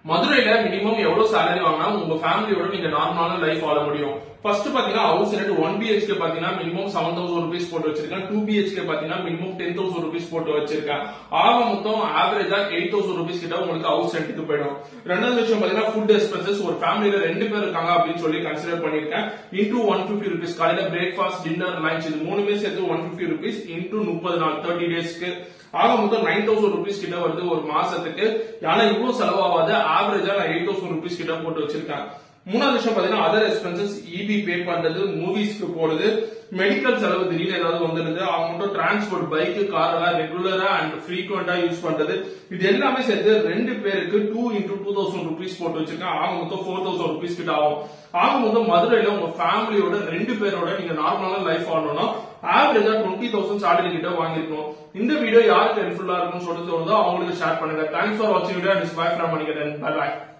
மதுரையில மினிமம் எவ்வளவு சேலரி வாங்கினா உங்க ஃபேமிலியோட நீங்க நார்மலான லைஃப் வாழ முடியும் ஃபர்ஸ்ட் பாத்தீங்கன்னா ஹவுஸ் ரெண்ட் ஒன் பிஹெச்கே பாத்தீங்கன்னா மினிமம் செவன் தௌசண்ட் ருபீஸ் போட்டு வச்சிருக்கேன் டூ பிஹெச்கே பாத்தீங்கன்னா மினிமம் டென் தௌசண்ட் ருபீஸ் போட்டு வச்சிருக்கேன் ஆக மொத்தம் ஆவரேஜா எயிட் தௌசண்ட் ருபீஸ் கிட்ட உங்களுக்கு ஹவுஸ் ரெண்ட்டுக்கு போயிடும் ரெண்டாவது விஷயம் பாத்தீங்கன்னா ஃபுட் எக்ஸ்பென்சஸ் ஒரு ஃபேமிலியில ரெண்டு பேர் இருக்காங்க அப்படின்னு சொல்லி கன்சிடர் பண்ணிருக்கேன் இன்டூ ஒன் பிப்டி ருபீஸ் காலையில பிரேக்ஃபாஸ்ட் டின்னர் லஞ்ச் இது மூணுமே சேர்த்து ஒன் பிப்டி ருபீஸ் இன்டூ முப்பது நாள் தேர்ட்டி டேஸ்க்கு ஆக மொத்தம் நைன் தௌசண்ட் ருபீஸ் கிட்ட வருது ஒரு மாசத்துக்கு ஆனா இவ்வளவு செலவாகாது ஆவரேஜா நான் எயிட் தௌசண்ட் ருபீஸ் கிட்ட போட்டு வச்சிருக்கேன் மூணாவது விஷயம் பாத்தீங்கன்னா அதர் எக்ஸ்பென்சஸ் இபி பே பண்றது மூவிஸ்க்கு போடுது மெடிக்கல் செலவு திடீர்னு ஏதாவது வந்துருது அவங்க மட்டும் டிரான்ஸ்போர்ட் பைக் கார் எல்லாம் ரெகுலரா அண்ட் ஃப்ரீக்வெண்டா யூஸ் பண்றது இது எல்லாமே சேர்த்து ரெண்டு பேருக்கு two into two thousand rupees போட்டு வச்சிருக்கேன் ஆக மொத்தம் ஃபோர் தௌசண்ட் ருபீஸ் கிட்ட ஆகும் ஆக மொத்தம் மதுரையில உங்க ஃபேமிலியோட ரெண்டு பேரோட நீங்க நார்மலான லைஃப் வாழணும்னா ஆவரேஜா டுவெண்ட்டி தௌசண்ட் சேலரி கிட்ட வாங்கிருக்கணும் இந்த வீடியோ யாருக்கு ஹெல்ப்ஃபுல்லா இருக்கும்னு சொல்லிட்டு தோணுதோ அவங்களுக்கு ஷேர் பண்ணுங்க தேங்க்ஸ் ஃபார் வாட்சிங் வீடியோ அண்ட் பை ஃப்ரம் பண்ணிக்கிறேன் பை பாய்